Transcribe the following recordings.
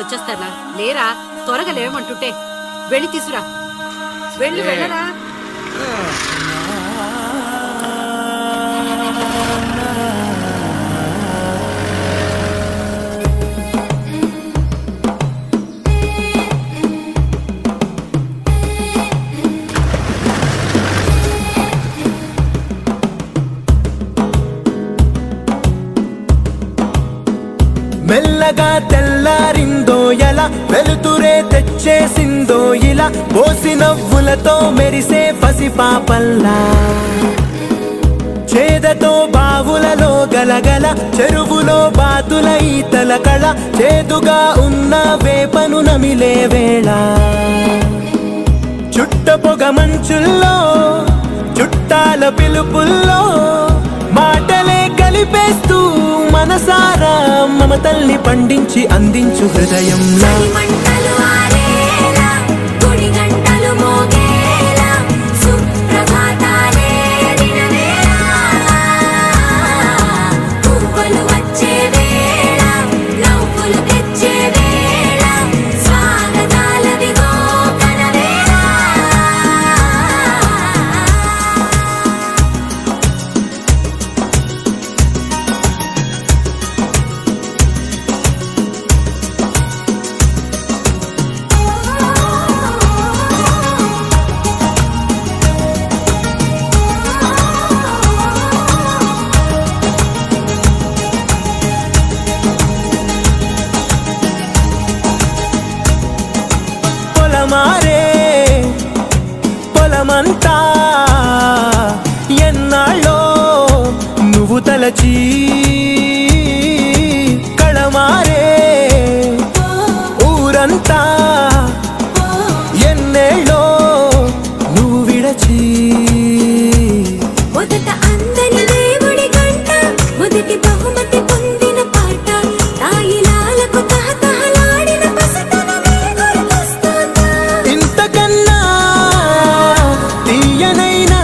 వచ్చేస్తానా లేరా త్వరగా లేవమంటుంటే వెళ్ళి తీసురా వెళ్ళి వెళ్ళరా మెల్లగా తెల్లారిందో ఎలా వెలుతురే తెచ్చేసిందో ఇలా పోసి నవ్వులతో మెరిసే పసిపాపల్లా చేదతో బావులలో గలగల చెరువులో బాతుల ఈతల కళ చేదుగా ఉన్న వేపను నమిలే వేళ చుట్ట పొగ మంచుల్లో చుట్టాల పిలుపుల్లో మాటలే కలిపేస్తూ మనసారా మమతల్ని పండించి అందించు హృదయంలో మంటలు ఆరేలా గుడి గంటలు మోగేలా సుప్రభాతాలే దినవేళ పువ్వులు వచ్చే వేళ నవ్వులు తెచ్చే వేళ స్వాగతాలవిగో కనవేళ పొలమారే పొలమంతా ఎన్నాళ్ళో నువ్వు తలచి కళమారే ఊరంతా ఎన్నేళ్ళో నువ్వు విడచి మొదట అందని దేవుడి గంట మొదటి బహుమతి పొందిన పాట తాయిలాలకు తహతహలాడిన పసితనమే గుర్తొస్తుందా ఇంతకన్నా తీయనైనా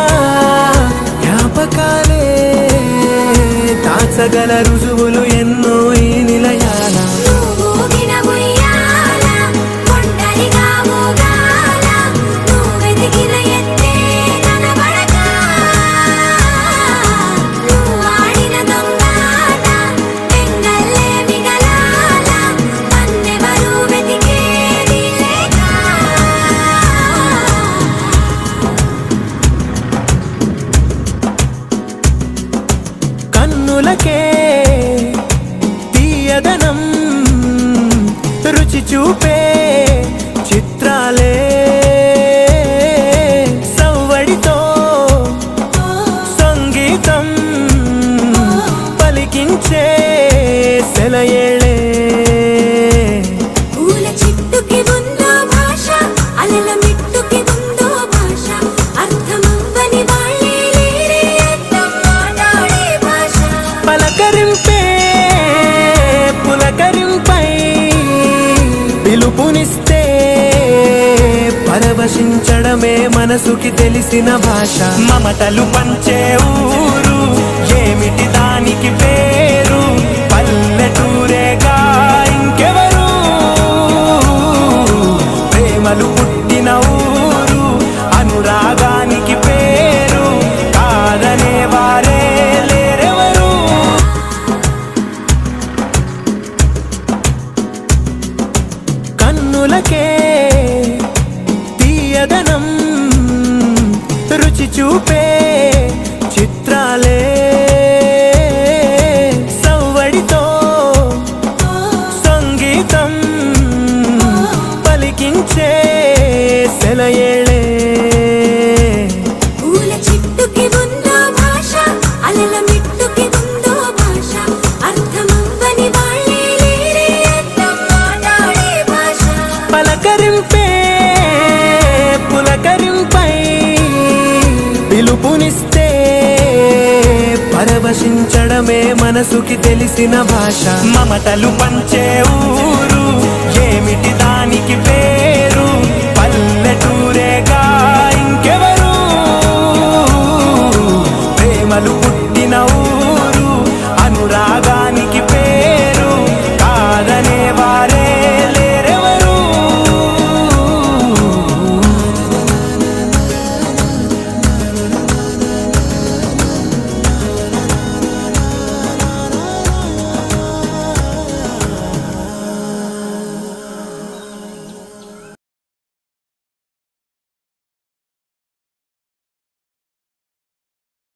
జ్ఞాపకాలే దాచగల రుజువులు ఎన్నో ఈ నిలయాల నువ్వు ఊగిన ఉయ్యాల, ఒంటరిగా ఊగాల, నువ్వెదిగిన ఎత్తే కనబడక. నువ్వు ఆడిన దొంగాట, ఎంగల్లే మిగలాల, నన్నెవరూ వెతికేది లేక. కన్నులకే తీయదనం రుచి చూపే చిత్రాలే సవ్వడితో సంగీతం పలికించే సెలయేళే పూల చెట్టుకి ఉందో భాష అలల మిట్టుకి ఉందో భాష అర్థమవ్వని వాళ్ళే లేరే అర్థం మాట్లాడే భాష పలకరింపే పులకరింపై పిలుపునిస్తే పరవశించడమే మనసుకి తెలిసిన భాష మమతలు పంచే ఊరు ఏమిటి దానికి పేరు పల్లెటూరేగా ఇంకెవరు ప్రేమలు పుట్టిన ఊరు అనురాగానికి పేరు కాదనే వారే లేరెవరు కన్నులకే తీయదనం రుచి చూపే చిత్రాలే సవ్వడితో సంగీతం పలికించే సెలయేళే పూల చెట్టుకి ఉందో భాష అలల మిట్టుకి ఉందో భాష అర్థమవ్వని వాళ్ళే లేరే అర్థం మాట్లాడే భాష పలకరింపే పులకరింపై పిలుపునిస్తే పరవశించడమే మనసుకి తెలిసిన భాష మమతలు పంచే ఊరు